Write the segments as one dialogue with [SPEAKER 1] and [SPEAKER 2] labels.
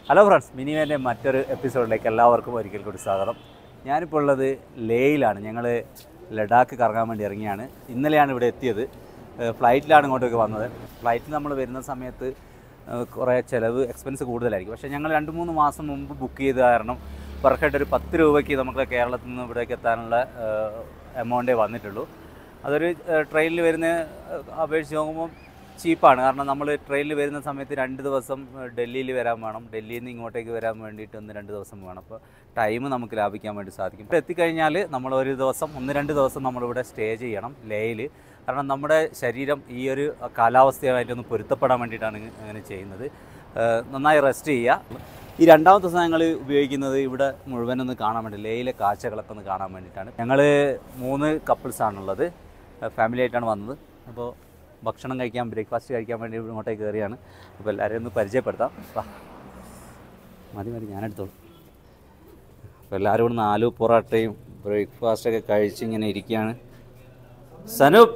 [SPEAKER 1] Hello friends മിനിവേൻ്റെ മറ്റൊരു എപ്പിസോഡിലേക്ക് എല്ലാവർക്കും ഒരിക്കൽ കൂടി സ്വാഗതം ഞാനിപ്പോൾ ഉള്ളത് ലേയിലാണ് ഞങ്ങൾ ലഡാക്ക് കറങ്ങാൻ വേണ്ടി ഇറങ്ങിയാണ് ഇന്നലെയാണ് ഇവിടെ എത്തിയത് ഏഹ് ഫ്ലൈറ്റിലാണ് ഇങ്ങോട്ടേക്ക് വന്നത് ഫ്ലൈറ്റിൽ നമ്മൾ വരുന്ന സമയത്ത് ഏഹ് കുറേ ചിലവ് എക്സ്പെൻസ് കൂടുതലായിരിക്കും പക്ഷേ ഞങ്ങൾ രണ്ട് മൂന്ന് മാസം മുമ്പ് ബുക്ക് ചെയ്ത കാരണം പെർ ഹെഡ് ഒരു പത്ത് രൂപയ്ക്ക് നമുക്ക് കേരളത്തിൽ നിന്ന് ഇവിടേക്ക് എത്താനുള്ള എമൗണ്ടേ വന്നിട്ടുള്ളൂ അതൊരു ട്രെയിനിൽ വരുന്ന ഏഹ് അപേക്ഷിച്ച് നോക്കുമ്പോൾ ചീപ്പാണ് കാരണം നമ്മൾ ട്രെയിനിൽ വരുന്ന സമയത്ത് രണ്ട് ദിവസം ഡൽഹിയിൽ വരാൻ വേണം ഡൽഹിയിൽ നിന്ന് ഇങ്ങോട്ടേക്ക് വരാൻ വേണ്ടിയിട്ട് ഒന്ന് രണ്ട് ദിവസം വേണം അപ്പോൾ ടൈം നമുക്ക് ലാഭിക്കാൻ വേണ്ടി സാധിക്കും ഇപ്പോൾ എത്തിക്കഴിഞ്ഞാൽ നമ്മൾ ഒരു ദിവസം ഒന്ന് രണ്ട് ദിവസം നമ്മളിവിടെ സ്റ്റേ ചെയ്യണം ലേയിൽ കാരണം നമ്മുടെ ശരീരം ഈ ഒരു കാലാവസ്ഥയുമായിട്ടൊന്ന് പൊരുത്തപ്പെടാൻ വേണ്ടിയിട്ടാണ് അങ്ങനെ ചെയ്യുന്നത് ഏഹ് നന്നായി റെസ്റ്റ് ചെയ്യുക ഈ രണ്ടാമത്തെ ദിവസം ഞങ്ങൾ ഉപയോഗിക്കുന്നത് ഇവിടെ മുഴുവനൊന്ന് കാണാൻ വേണ്ടി ലേയിലെ കാഴ്ചകളൊക്കെ ഒന്ന് കാണാൻ വേണ്ടിയിട്ടാണ് ഞങ്ങൾ മൂന്ന് കപ്പിൾസാണുള്ളത് ഫാമിലി ആയിട്ടാണ് വന്നത് അപ്പോൾ ഭക്ഷണം കഴിക്കാൻ ബ്രേക്ക്ഫാസ്റ്റ് കഴിക്കാൻ വേണ്ടി ഇവിടെ ഇങ്ങോട്ടേക്ക് കയറിയാണ് അപ്പോൾ എല്ലാവരെയും ഒന്ന് പരിചയപ്പെടുത്താം വാ. മതി മതി ഞാനെടുത്തോളൂ അപ്പോൾ എല്ലാവരും ഇവിടുന്ന് ആലു പൊറോട്ടയും ബ്രേക്ക്ഫാസ്റ്റൊക്കെ കഴിച്ച് ഇങ്ങനെ ഇരിക്കുകയാണ് സനൂപ്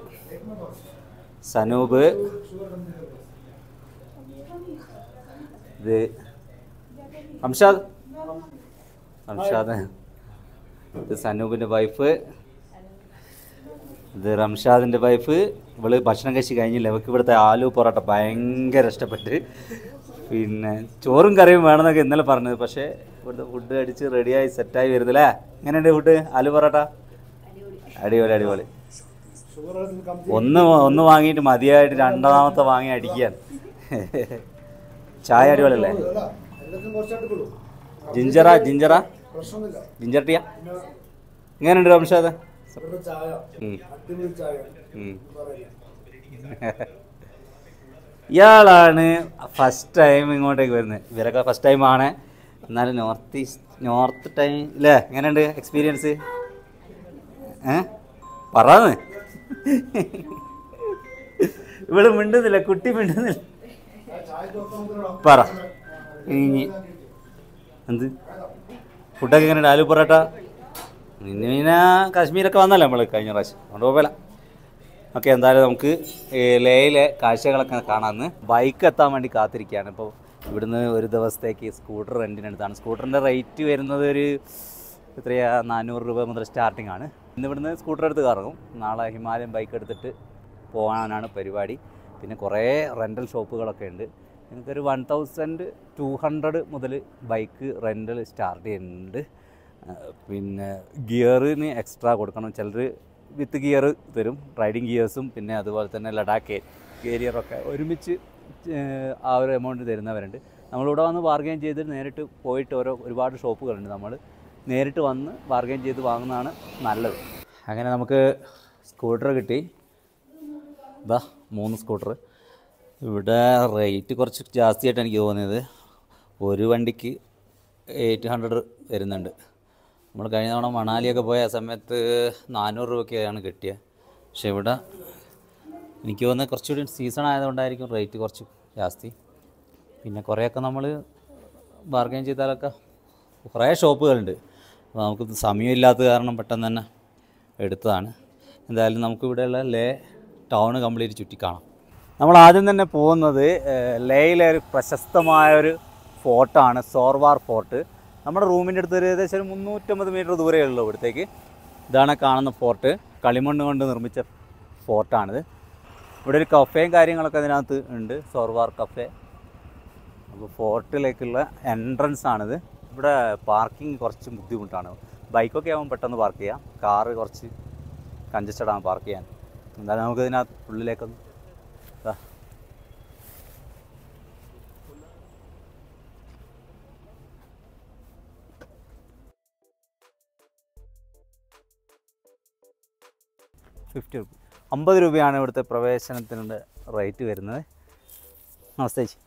[SPEAKER 1] സനൂപ് ഇത് അംഷാദ് അംഷാദ് ഇത് സനൂപിൻ്റെ വൈഫ് ഇത് റംഷാദിൻ്റെ വൈഫ് ഇവള് ഭക്ഷണം കഴിച്ച് കഴിഞ്ഞില്ല ഇവൾക്ക് ഇവിടുത്തെ ആലു പൊറോട്ട ഭയങ്കര ഇഷ്ടപ്പെട്ട് പിന്നെ ചോറും കറിയും വേണമെന്നൊക്കെ ഇന്നലെ പറഞ്ഞത് പക്ഷേ ഇവിടുത്തെ ഫുഡ് അടിച്ച് റെഡിയായി സെറ്റായി വരുന്നില്ലേ എങ്ങനെയുണ്ട് ഫുഡ് ആലു പൊറോട്ട അടിപൊളി അടിപൊളി ഒന്ന് ഒന്ന് വാങ്ങിയിട്ട് മതിയായിട്ട് രണ്ടാമത്തെ വാങ്ങി അടിക്കാൻ ചായ അടിപൊളിയല്ലേ ജിഞ്ചറ ജിഞ്ചറ ജിഞ്ചർ ടീയ എങ്ങനെയുണ്ട് റംഷാദ് ഉം. ഉം. ഇയാളാണ് ഫസ്റ്റ് ടൈം ഇങ്ങോട്ടേക്ക് വരുന്നത് ഇവരൊക്കെ ഫസ്റ്റ് ടൈം ആണ് എന്നാലും നോർത്ത് ഈസ്റ്റ് നോർത്ത് ടൈം ഇല്ലേ എങ്ങനെയുണ്ട് എക്സ്പീരിയൻസ് ഏ പറയാന്ന് ഇവിടെ മിണ്ടുന്നില്ല കുട്ടി മിണ്ടുന്നില്ല പറ ഇനി എന്ത് ഫുഡൊക്കെ എങ്ങനെയുണ്ട് ആലു പൊറോട്ട പിന്നെ പിന്നെ കാശ്മീരൊക്കെ വന്നല്ലേ നമ്മൾ കഴിഞ്ഞ പ്രാവശ്യം അതുകൊണ്ട് കുഴപ്പമില്ല ഓക്കെ എന്തായാലും നമുക്ക് ഈ ലേയിലെ കാഴ്ചകളൊക്കെ കാണാമെന്ന് ബൈക്ക് എത്താൻ വേണ്ടി കാത്തിരിക്കുകയാണ് ഇപ്പോൾ ഇവിടുന്ന് ഒരു ദിവസത്തേക്ക് സ്കൂട്ടർ റെൻറ്റിനെടുത്താണ് സ്കൂട്ടറിൻ്റെ റേറ്റ് വരുന്നത് ഒരു എത്രയാ നാനൂറ് രൂപ മുതൽ സ്റ്റാർട്ടിംഗ് ആണ് ഇന്ന് ഇവിടുന്ന് സ്കൂട്ടർ എടുത്ത് കറങ്ങും നാളെ ഹിമാലയൻ ബൈക്ക് എടുത്തിട്ട് പോകാനാണ് പരിപാടി പിന്നെ കുറേ റെൻ്റൽ ഷോപ്പുകളൊക്കെ ഉണ്ട് എനിക്കൊരു വൺ തൗസൻഡ് ടു ഹൺഡ്രഡ് മുതൽ ബൈക്ക് റെൻ്റൽ സ്റ്റാർട്ട് ചെയ്യുന്നുണ്ട് ആ, പിന്നെ ഗിയറിന് എക്സ്ട്രാ കൊടുക്കണം ചിലർ വിത്ത് ഗിയർ തരും റൈഡിങ് ഗിയേഴ്സും പിന്നെ അതുപോലെ തന്നെ ലഡാക്ക് കേരിയറൊക്കെ ഒരുമിച്ച് ഏഹ്, ആ ഒരു എമൗണ്ട് തരുന്നവരുണ്ട് നമ്മളിവിടെ വന്ന് ബാർഗെയിൻ ചെയ്ത് നേരിട്ട് പോയിട്ട് ഓരോ ഒരുപാട് ഷോപ്പുകളുണ്ട് നമ്മൾ നേരിട്ട് വന്ന് ബാർഗെയിൻ ചെയ്ത് വാങ്ങുന്നതാണ് നല്ലത് അങ്ങനെ നമുക്ക് സ്കൂട്ടർ കിട്ടി ഇതാ മൂന്ന് സ്കൂട്ടർ ഇവിടെ റേറ്റ് കുറച്ച് ജാസ്തിയായിട്ട് എനിക്ക് തോന്നിയത് ഒരു വണ്ടിക്ക് എയ്റ്റ് ഹൺഡ്രഡ് വരുന്നുണ്ട് നമ്മൾ കഴിഞ്ഞ തവണ മണാലിയൊക്കെ പോയ സമയത്ത് നാനൂറ് രൂപയ്ക്കാണ് കിട്ടിയത് പക്ഷെ ഇവിടെ എനിക്ക് തോന്നുന്നത് കുറച്ചുകൂടി സീസൺ ആയതുകൊണ്ടായിരിക്കും റേറ്റ് കുറച്ച് ജാസ്തി പിന്നെ കുറേയൊക്കെ നമ്മൾ ബാർഗൈൻ ചെയ്താലൊക്കെ കുറേ ഷോപ്പുകളുണ്ട് അപ്പോൾ നമുക്ക് സമയമില്ലാത്ത കാരണം പെട്ടെന്ന് തന്നെ എടുത്തതാണ് എന്തായാലും നമുക്ക് ഇവിടെയുള്ള ലേ ടൗൺ കംപ്ലീറ്റ് ചുറ്റിക്കാണാം നമ്മൾ ആദ്യം തന്നെ പോകുന്നത് ഏഹ്, ലേയിലെ ഒരു പ്രശസ്തമായ ഒരു ഫോർട്ടാണ് സോർവാർ ഫോർട്ട് നമ്മുടെ റൂമിൻ്റെ അടുത്ത് ഒരു ഏകദേശം ഒരു മുന്നൂറ്റമ്പത് മീറ്റർ ദൂരമേ ഉള്ളൂ ഇവിടത്തേക്ക് ഇതാണ് കാണുന്ന ഫോർട്ട് കളിമണ്ണ് കൊണ്ട് നിർമ്മിച്ച ഫോർട്ടാണിത് ഇവിടെ ഒരു കഫേയും കാര്യങ്ങളൊക്കെ അതിനകത്ത് ഉണ്ട് സോർവാർ കഫേ അപ്പോൾ ഫോർട്ടിലേക്കുള്ള എൻട്രൻസ് ആണിത് ഇവിടെ പാർക്കിംഗ് കുറച്ച് ബുദ്ധിമുട്ടാണ് ബൈക്കൊക്കെ ആകുമ്പോൾ പെട്ടെന്ന് പാർക്ക് ചെയ്യാം കാറ് കുറച്ച് കഞ്ചസ്റ്റഡ് ആണ് പാർക്ക് ചെയ്യാൻ എന്തായാലും നമുക്ക് ഇതിനകത്ത് ഉള്ളിലേക്കൊന്ന് ഇതാ. ഫിഫ്റ്റി റുപ്പി അമ്പത് രൂപയാണ് ഇവിടുത്തെ പ്രവേശനത്തിൻ്റെ റേറ്റ് വരുന്നത് നമസ്തേ ചേച്ചി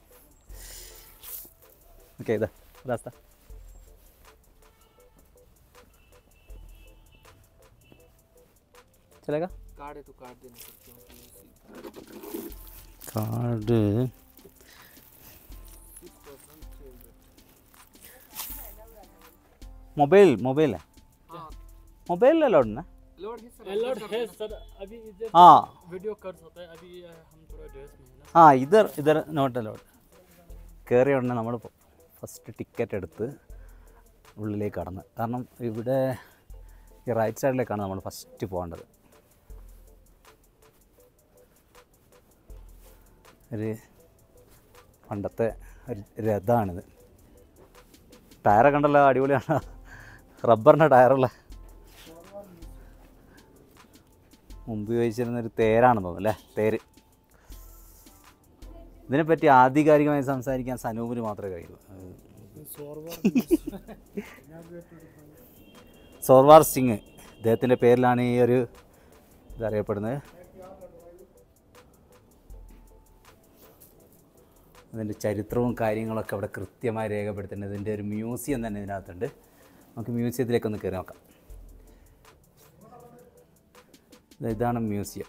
[SPEAKER 1] ഓക്കെ ഇതാ രാസ്ത चलेगा
[SPEAKER 2] कार्ड है तो कार्ड दे नहीं सकते हो
[SPEAKER 1] കാർഡ് മൊബൈൽ മൊബൈൽ
[SPEAKER 2] हाँ
[SPEAKER 1] മൊബൈൽ അലൗഡ് ना
[SPEAKER 2] अलॉट है सर
[SPEAKER 3] अलर्ट है सर अभी इधर
[SPEAKER 1] हाँ
[SPEAKER 3] वीडियो कर सकता है अभी अ, हम थोड़ा ड्रेस में है ना
[SPEAKER 1] ആ ഇതർ ഇതർ നോട്ട് അലൗഡ് കയറിയ ഉടനെ നമ്മൾ ഫസ്റ്റ് ടിക്കറ്റ് എടുത്ത് ഉള്ളിലേക്ക് കടന്ന് കാരണം ഇവിടെ ഈ റൈറ്റ് സൈഡിലേക്കാണ് നമ്മൾ ഫസ്റ്റ് പോകേണ്ടത് ഒരു പണ്ടത്തെ ഒരു രഥമാണിത് ടയറൊക്കെ ഉണ്ടല്ലോ അടിപൊളിയാണ് റബ്ബറിൻ്റെ ടയറുള്ള മുമ്പ് ഉപയോഗിച്ചിരുന്ന ഒരു തേരാണെന്ന് തോന്നുന്നു അല്ലേ തേര് ഇതിനെപ്പറ്റി ആധികാരികമായി സംസാരിക്കാൻ സനൂപിന് മാത്രമേ കഴിയൂ സോർവാർ സിംഗ് ഇദ്ദേഹത്തിൻ്റെ പേരിലാണ് ഈ ഒരു ഇതറിയപ്പെടുന്നത് അതിൻ്റെ ചരിത്രവും കാര്യങ്ങളൊക്കെ അവിടെ കൃത്യമായി രേഖപ്പെടുത്തുന്നുണ്ട് ഇതിൻ്റെ ഒരു മ്യൂസിയം തന്നെ ഇതിനകത്തുണ്ട് നമുക്ക് മ്യൂസിയത്തിലേക്കൊന്ന് കയറി നോക്കാം ദാ ഇതാണ് museum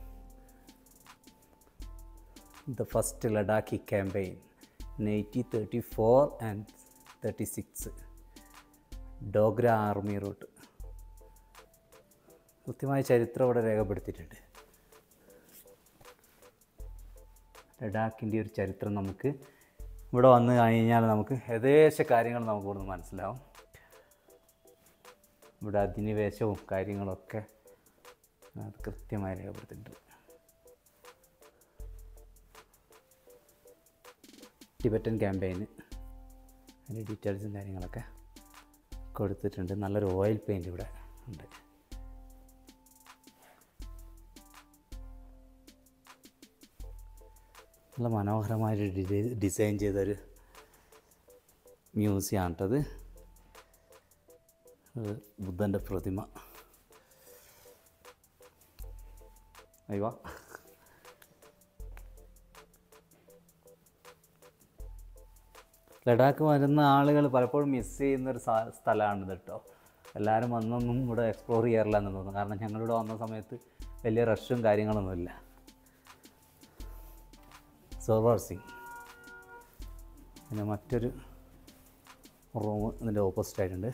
[SPEAKER 1] the first Ladakhi campaign nineteen thirty four and thirty six Dogra army route കൃത്യമായ ചരിത്രം ഇവിടെ രേഖപ്പെടുത്തിയിട്ടുണ്ട് ലഡാക്കിൻ്റെ ഒരു ചരിത്രം നമുക്ക് ഇവിടെ വന്നു കഴിഞ്ഞാൽ നമുക്ക് ഏകദേശ കാര്യങ്ങൾ നമുക്ക് ഇവിടുന്ന് മനസ്സിലാവും ഇവിടെ അധിനിവേശവും കാര്യങ്ങളൊക്കെ അത് കൃത്യമായി രേഖപ്പെടുത്തിയിട്ടുണ്ട് ടിബറ്റൻ ക്യാമ്പയിന് അതിൻ്റെ ഡീറ്റെയിൽസും കാര്യങ്ങളൊക്കെ കൊടുത്തിട്ടുണ്ട് നല്ലൊരു ഓയിൽ പെയിൻറ് ഇവിടെ ഉണ്ട് നല്ല മനോഹരമായിട്ട് ഡിസൈ ഡിസൈൻ ചെയ്തൊരു മ്യൂസിയമാണ് കേട്ടത് ബുദ്ധൻ്റെ പ്രതിമ അയ്യോ ലഡാക്ക് വരുന്ന ആളുകൾ പലപ്പോഴും മിസ് ചെയ്യുന്നൊരു സ്ഥ- സ്ഥലമാണിത് കേട്ടോ എല്ലാവരും വന്നൊന്നും ഇവിടെ എക്സ്പ്ലോർ ചെയ്യാറില്ല എന്ന് തോന്നുന്നു കാരണം ഞങ്ങളിവിടെ വന്ന സമയത്ത് വലിയ റഷും കാര്യങ്ങളൊന്നുമില്ല സോർവാർ സിംഗ് പിന്നെ മറ്റൊരു റൂം ഇതിൻ്റെ ഓപ്പോസിറ്റ് ആയിട്ടുണ്ട്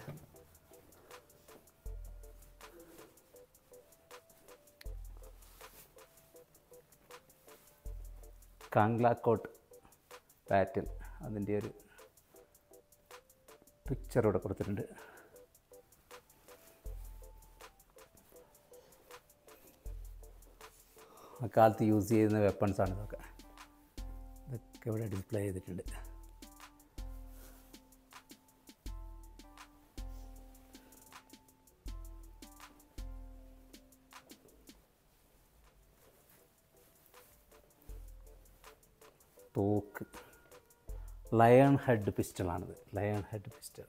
[SPEAKER 1] കാംഗ്ലാക്കോട്ട് പാറ്റിൽ അതിൻ്റെ ഒരു പിക്ചർ ഇവിടെ കൊടുത്തിട്ടുണ്ട് അക്കാലത്ത് യൂസ് ചെയ്യുന്ന വെപ്പൺസാണ് ഇതൊക്കെ ഇതൊക്കെ ഇവിടെ ഡിസ്പ്ലേ ചെയ്തിട്ടുണ്ട് തോക്ക് ലയൺ ഹെഡ് പിസ്റ്റളാണിത് ലയൺ ഹെഡ് പിസ്റ്റൾ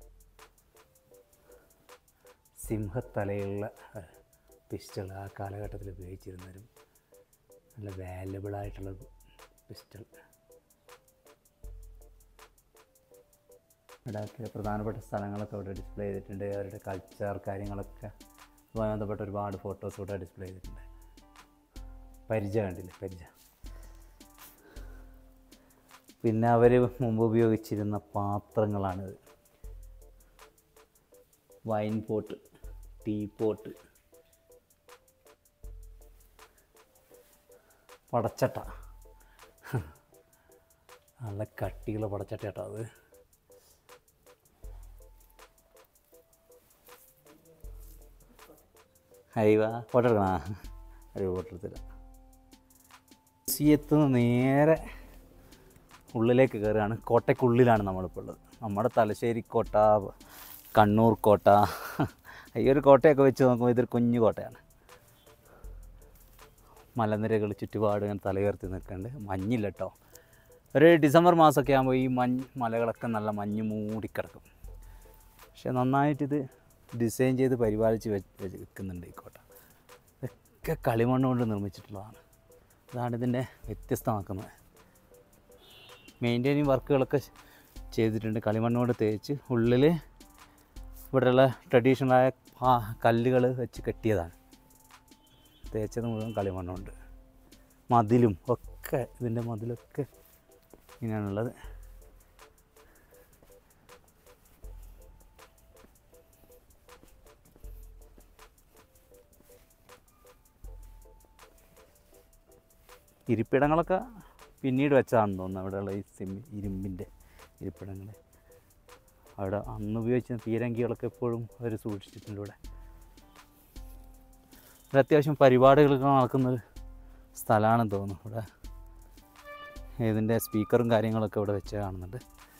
[SPEAKER 1] സിംഹത്തലയുള്ള പിസ്റ്റൾ ആ കാലഘട്ടത്തിൽ ഉപയോഗിച്ചിരുന്നൊരു നല്ല വാല്യബിൾ ആയിട്ടുള്ള പിസ്റ്റൾ ലഡാക്കിലെ പ്രധാനപ്പെട്ട സ്ഥലങ്ങളൊക്കെ ഇവിടെ ഡിസ്പ്ലേ ചെയ്തിട്ടുണ്ട് അവരുടെ കൾച്ചർ കാര്യങ്ങളൊക്കെ അതുമായി ബന്ധപ്പെട്ട ഒരുപാട് ഫോട്ടോസ് ഇവിടെ ഡിസ്പ്ലേ ചെയ്തിട്ടുണ്ട് പരിച കണ്ടില്ലേ പരിച പിന്നെ അവർ മുമ്പ് ഉപയോഗിച്ചിരുന്ന പാത്രങ്ങളാണിത് വൈൻ പോട്ട് ടീ പോട്ട് പടച്ചട്ട നല്ല കട്ടിയുള്ള പടച്ചട്ട കേട്ടോ അത് ഹൈവ ഫോട്ടോ എടുക്കണ ഒരു ഫോട്ടോ എടുത്തില്ല മ്യൂസിയത്തിൽ നിന്ന് നേരെ ഉള്ളിലേക്ക് കയറുകയാണ് കോട്ടയ്ക്കുള്ളിലാണ് നമ്മളിപ്പോൾ ഉള്ളത് നമ്മുടെ തലശ്ശേരി കോട്ട കണ്ണൂർ കോട്ട ഈ ഒരു കോട്ടയൊക്കെ വെച്ച് നോക്കുമ്പോൾ ഇതൊരു കുഞ്ഞു കോട്ടയാണ് മലനിരകൾ ചുറ്റുപാട് ഇങ്ങനെ തലയുയർത്തി നിൽക്കുന്നുണ്ട് മഞ്ഞില്ല കേട്ടോ ഒരു ഡിസംബർ മാസമൊക്കെ ആകുമ്പോൾ ഈ മഞ്ഞ് മലകളൊക്കെ നല്ല മഞ്ഞ് മൂടിക്കിടക്കും പക്ഷെ നന്നായിട്ടിത് ഡിസൈൻ ചെയ്ത് പരിപാലിച്ച് വെച്ച് വെക്കുന്നുണ്ട് ഈ കോട്ട ഇതൊക്കെ കളിമണ്ണ് കൊണ്ട് നിർമ്മിച്ചിട്ടുള്ളതാണ് ഇതാണ് ഇതിൻ്റെ വ്യത്യസ്തമാക്കുന്നത് മെയിൻറ്റെയിനിങ് വർക്കുകളൊക്കെ ചെയ്തിട്ടുണ്ട് കളിമണ്ണ് കൊണ്ട് തേച്ച് ഉള്ളിൽ ഇവിടെയുള്ള ട്രഡീഷണലായ കല്ലുകൾ വെച്ച് കെട്ടിയതാണ് തേച്ചത് മുഴുവൻ കളിമണ്ണുണ്ട് മതിലും ഒക്കെ ഇതിൻ്റെ മതിലൊക്കെ ഇങ്ങനെയാണുള്ളത് ഇരിപ്പിടങ്ങളൊക്കെ പിന്നീട് വെച്ചതാണെന്ന് തോന്നുന്നു അവിടെയുള്ള ഈ സിമി ഇരുമ്പിൻ്റെ ഇരിപ്പിടങ്ങൾ അവിടെ അന്ന് ഉപയോഗിച്ച പീരങ്കികളൊക്കെ എപ്പോഴും അവർ സൂക്ഷിച്ചിട്ടുണ്ട് ഇവിടെ ഇവിടെ അത്യാവശ്യം പരിപാടികളൊക്കെ നടക്കുന്നൊരു സ്ഥലമാണെന്ന് തോന്നുന്നു ഇവിടെ ഇതിൻ്റെ സ്പീക്കറും കാര്യങ്ങളൊക്കെ ഇവിടെ വെച്ച് കാണുന്നുണ്ട്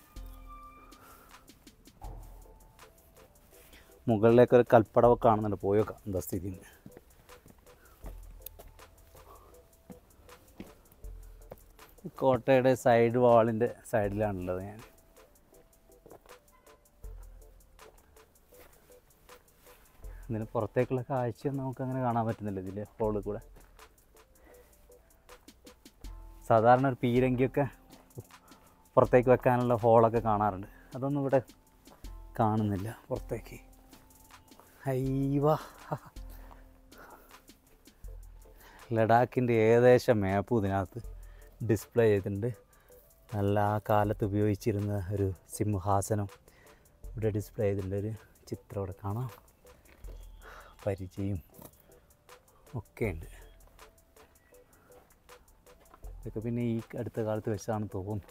[SPEAKER 1] മുകളിലേക്ക് ഒരു കൽപ്പടവൊക്കെ കാണുന്നുണ്ട് പോയോക്കാം എന്താ സ്ഥിതി എന്ന്. ഈ കോട്ടയുടെ സൈഡ് വാളിൻ്റെ സൈഡിലാണുള്ളത് ഞാൻ ഇതിന് പുറത്തേക്കുള്ള കാഴ്ചയൊന്നും നമുക്ക് അങ്ങനെ കാണാൻ പറ്റുന്നില്ല ഇതിലെ ഹോളിൽ കൂടെ സാധാരണ ഒരു പീരങ്കിയൊക്കെ പുറത്തേക്ക് വെക്കാനുള്ള ഹോളൊക്കെ കാണാറുണ്ട് അതൊന്നും ഇവിടെ കാണുന്നില്ല പുറത്തേക്ക് അയ്യവ ലഡാക്കിൻ്റെ ഏകദേശം മാപ്പും ഇതിനകത്ത് ഡിസ്പ്ലേ ചെയ്തിട്ടുണ്ട് നല്ല ആ കാലത്ത് ഉപയോഗിച്ചിരുന്ന ഒരു സിംഹാസനം ഇവിടെ ഡിസ്പ്ലേ ചെയ്തിട്ടുണ്ട് ഒരു ചിത്രം ഇവിടെ കാണാം പരിചയം ഒക്കെ ഉണ്ട് ഇതൊക്കെ പിന്നെ ഈ അടുത്ത കാലത്ത് വെച്ചതാണെന്ന് തോന്നുന്നു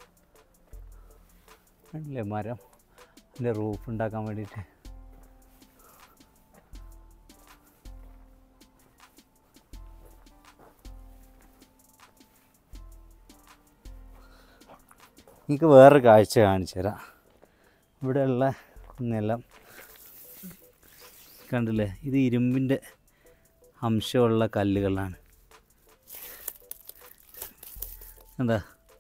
[SPEAKER 1] അല്ലേ മരം അതിൻ്റെ റൂഫ് ഉണ്ടാക്കാൻ വേണ്ടിയിട്ട് എനിക്ക് വേറൊരു കാഴ്ച കാണിച്ചു തരാം ഇവിടെയുള്ള നിലം കണ്ടില്ലേ ഇത് ഇരുമ്പിൻ്റെ അംശമുള്ള കല്ലുകളാണ് എന്താ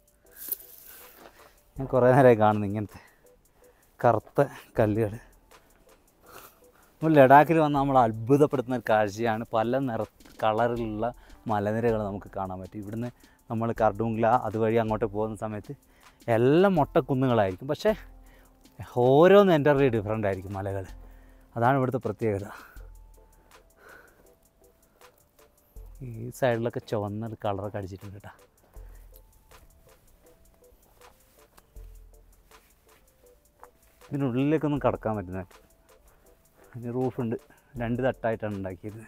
[SPEAKER 1] ഞാൻ കുറേ നേരമായി കാണുന്നു ഇങ്ങനത്തെ കറുത്ത കല്ലുകൾ നമ്മൾ ലഡാക്കിൽ വന്ന് നമ്മൾ അത്ഭുതപ്പെടുത്തുന്ന ഒരു കാഴ്ചയാണ് പല നിറ കളറിലുള്ള മലനിരകൾ നമുക്ക് കാണാൻ പറ്റും ഇവിടുന്ന് നമ്മൾ കർഡൂങ്ല അതുവഴി അങ്ങോട്ട് പോകുന്ന സമയത്ത് എല്ലാം മൊട്ടക്കുന്നുകളായിരിക്കും പക്ഷേ ഓരോന്നും എൻ്റർലി ഡിഫറെൻ്റ് ആയിരിക്കും മലകൾ അതാണ് ഇവിടുത്തെ പ്രത്യേകത ഈ സൈഡിലൊക്കെ ചുവന്ന കളറൊക്കെ അടിച്ചിട്ടുണ്ട് കേട്ടോ ഇതിനുള്ളിലേക്കൊന്നും കടക്കാൻ പറ്റുന്ന അതിന് റൂഫുണ്ട് രണ്ട് തട്ടായിട്ടാണ് ഉണ്ടാക്കിയത്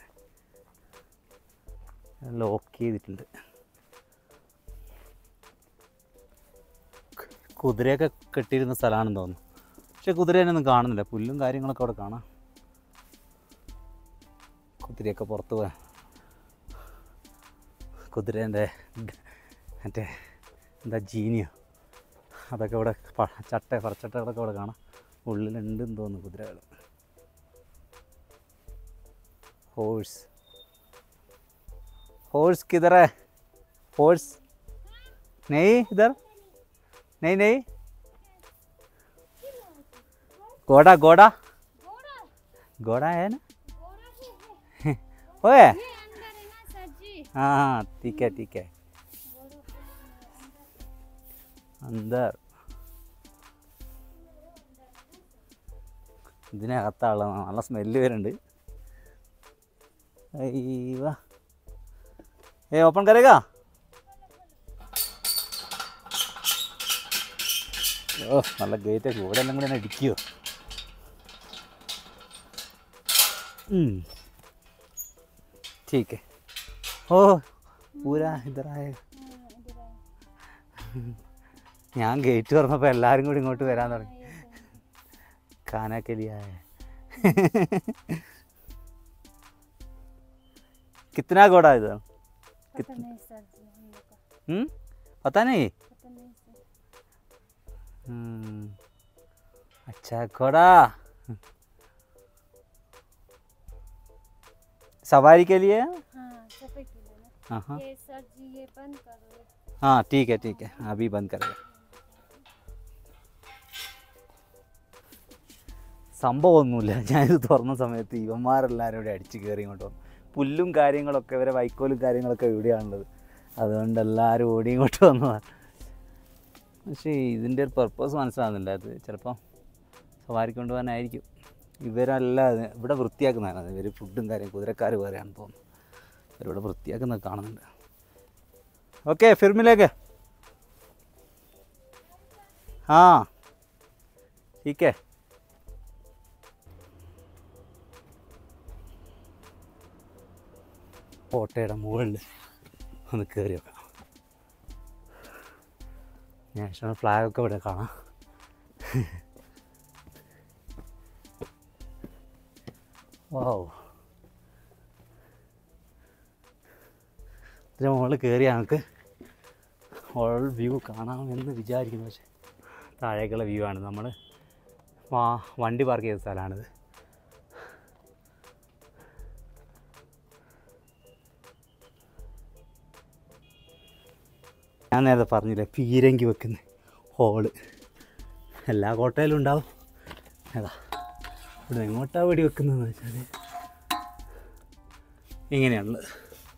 [SPEAKER 1] ലോക്ക് ചെയ്തിട്ടുണ്ട് കുതിരയൊക്കെ കെട്ടിയിരുന്ന സ്ഥലമാണെന്ന് തോന്നുന്നു പക്ഷെ കുതിരേനൊന്നും കാണുന്നില്ല പുല്ലും കാര്യങ്ങളൊക്കെ അവിടെ കാണാം കുതിരയൊക്കെ പുറത്ത് പോയ കുതിരേൻ്റെ മറ്റേ എന്താ ജീനിയോ അതൊക്കെ ഇവിടെ പ- ചട്ട പറച്ചട്ടകളൊക്കെ ഇവിടെ കാണാം ഉള്ളിലുണ്ടെന്ന് തോന്നുന്നു കുതിരകൾ ഹോഴ്സ് ഹോഴ്സ് കിതറ ഹോഴ്സ് നെയ് ഇधर नहीं नहीं घोड़ा घोड़ा घोड़ा है ना ओए हाँ हाँ ठीक है ठीक है अंदर ഇതിനകത്താള നല്ല സ്മെല്ല് വരുന്നുണ്ട് അയ്യവാ ഏ ഓപ്പൺ കരേഗാ ഓ നല്ല ഗേറ്റൊക്കെ ഇവിടെ എല്ലാം കൂടെ ഇടിക്കുമോ ठीक है ഓ പൂരാ ഇതറായ ഞാൻ ഗേറ്റ് തുറന്നപ്പോൾ എല്ലാവരും കൂടി ഇങ്ങോട്ട് വരാൻ തുടങ്ങി കാനാക്കലിയായ कितना घोड़ा है इधर
[SPEAKER 4] पता नहीं सर जी हम लोग का
[SPEAKER 1] हम्म पता नहीं
[SPEAKER 4] पता नहीं सर
[SPEAKER 1] हम्म, अच्छा घोड़ा सवारी के लिए है?
[SPEAKER 4] हाँ सफे के लिए ना
[SPEAKER 1] हाँ हाँ
[SPEAKER 4] ये सर जी ये बंद करो
[SPEAKER 1] हाँ ठीक है ठीक है अभी बंद करेगा സംഭവമൊന്നുമില്ല ഞാനിത് തുറന്ന സമയത്ത് ഇവന്മാരെല്ലാവരും ഇവിടെ അടിച്ച് കയറി ഇങ്ങോട്ട് വന്നു പുല്ലും കാര്യങ്ങളൊക്കെ ഇവരെ വൈക്കോലും കാര്യങ്ങളൊക്കെ ഇവിടെയാണുള്ളത് അതുകൊണ്ട് എല്ലാവരും ഓടി ഇങ്ങോട്ട് വന്നതാണ് പക്ഷേ ഇതിൻ്റെ ഒരു പർപ്പസ് മനസ്സിലാകുന്നില്ല അത് ചിലപ്പോൾ സവാരിക്ക് കൊണ്ടുപോകാനായിരിക്കും ഇവരല്ല ഇത് ഇവിടെ വൃത്തിയാക്കുന്നതാണ് ഇവർ ഫുഡും കാര്യം കുതിരക്കാർ വേറെയാണെന്ന് തോന്നുന്നു ഇവരിവിടെ വൃത്തിയാക്കുന്നത് കാണുന്നുണ്ട് ഓക്കെ ഫിർമിലേക്ക് ആ ठीक है കോട്ടയുടെ മുകളിൽ ഒന്ന് കയറി വെക്കാം നാഷണൽ ഫ്ലാഗൊക്കെ ഇവിടെ കാണാം വാവ് ഇതിന് മുകളിൽ കയറി ഞങ്ങൾക്ക് ഓൾ വ്യൂ കാണാമെന്ന് വിചാരിക്കുന്നു പക്ഷേ താഴേക്കുള്ള വ്യൂ ആണ് നമ്മൾ വാ വണ്ടി പാർക്ക് ചെയ്ത സ്ഥലമാണിത് ഞാൻ നേരത്തെ പറഞ്ഞില്ലേ പീരങ്കി വെക്കുന്ന ഹോള് എല്ലാ കോട്ടയിലും ഉണ്ടാവും ഏതാ ഇവിടെ എങ്ങോട്ടാ വെടി വെക്കുന്നതെന്ന് വെച്ചാൽ ഇങ്ങനെയാണുള്ളത്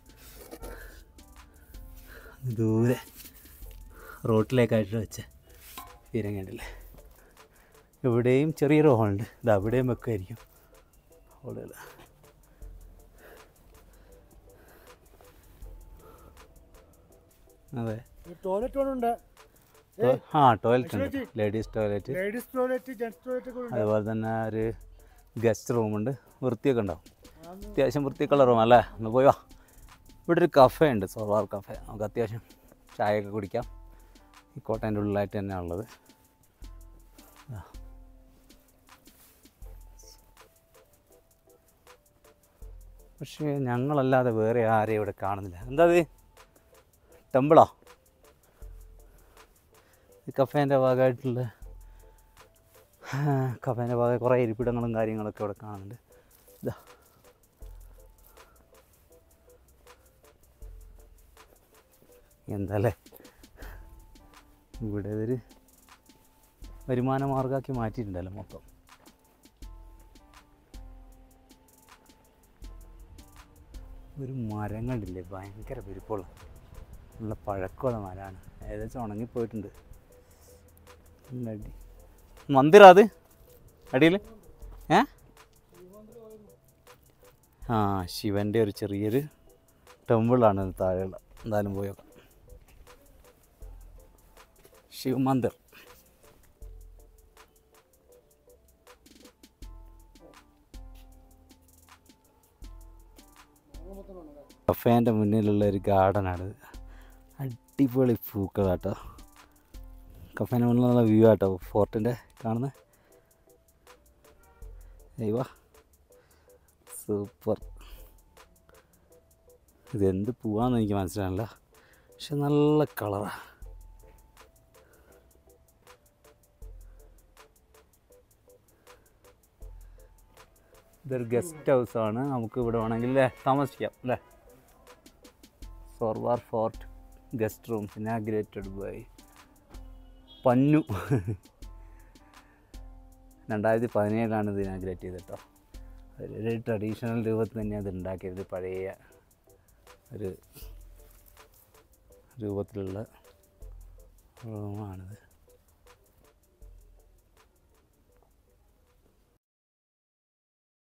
[SPEAKER 1] ദൂരെ റോട്ടിലേക്കായിട്ട് വെച്ച പീരങ്കി ഉണ്ടല്ലേ ഇവിടെയും ചെറിയൊരു ഹോളുണ്ട് ഇത് അവിടെയും വെക്കുമായിരിക്കും ഹോളുകൾ അതെ
[SPEAKER 3] ടോയ്ലറ്റ് కూడా ఉండే
[SPEAKER 1] ആ ടോയ്ലറ്റ് ഉണ്ട് ladies toilet
[SPEAKER 3] ladies toilet gents toilet కూడా
[SPEAKER 1] അതുപോലെ തന്നെ ഒരു ഗസ്റ്റ് റൂമുണ്ട് വൃത്തിയൊക്കെ ഉണ്ടാവും അത്യാവശ്യം വൃത്തിയൊക്കെയുള്ള റൂം അല്ലേ ഒന്ന് പോയി വാ ഇവിടെ ഒരു കഫേ ഉണ്ട് സോവാർ കഫേ നമുക്ക് അത്യാവശ്യം ചായയൊക്കെ കുടിക്കാം ഈ കോട്ടേൻ്റെ ഉള്ളിലായിട്ട് തന്നെയാണ് ഉള്ളത് ദാ. പക്ഷേ ഞങ്ങളല്ലാതെ വേറെ ആരെയും ഇവിടെ കാണുന്നില്ല എന്താ ഇത് ടെമ്പിളോ ഈ കഫേൻ്റെ ഭാഗമായിട്ടുള്ള കഫേൻ്റെ ഭാഗം കുറേ ഇരിപ്പിടങ്ങളും കാര്യങ്ങളൊക്കെ ഇവിടെ കാണുന്നുണ്ട് ഇതാ എന്താല്ലേ ഇവിടെ ഒരു വരുമാന മാർഗമാക്കി മാറ്റിയിട്ടുണ്ടല്ലോ മൊത്തം ഒരു മരം കണ്ടില്ലേ ഭയങ്കര പെരുപ്പുള്ള നല്ല പഴക്കമുള്ള മരമാണ് ഏകദേശം ഉണങ്ങിപ്പോയിട്ടുണ്ട് നല്ല അടി മന്ദിറാ അത് അടിയിൽ ഏ ആ ശിവൻ്റെ ഒരു ചെറിയൊരു ടെമ്പിളാണ് ഇത് താഴെയുള്ള എന്തായാലും പോയേക്കാം ശിവ് മന്ദിർ കഫേൻ്റെ മുന്നിലുള്ള ഒരു ഗാർഡനാണ് അടിപൊളി പൂക്കളാട്ടോ കഫേൻ്റെ മുന്നിലുള്ള വ്യൂ ആട്ടോ ഫോർട്ടിൻ്റെ കാണുന്നത് അയ്യോ സൂപ്പർ ഇതെന്ത് പൂവാന്ന് എനിക്ക് മനസ്സിലാവില്ല പക്ഷെ നല്ല കളറാണ് ഇതൊരു ഗസ്റ്റ് ഹൗസാണ് നമുക്ക് ഇവിടെ വേണമെങ്കിൽ അല്ലേ താമസിക്കാം അല്ലേ Zorawar fort guest rooms inaugurated by Pannu രണ്ടായിരത്തി പതിനേഴിലാണ് ഇത് ഇനാഗ്രേറ്റ് ചെയ്തത് കേട്ടോ ഒരു ട്രഡീഷണൽ രൂപത്തിൽ തന്നെയാണ് ഇത് ഉണ്ടാക്കിയത് പഴയ ഒരു രൂപത്തിലുള്ള റൂമാണിത്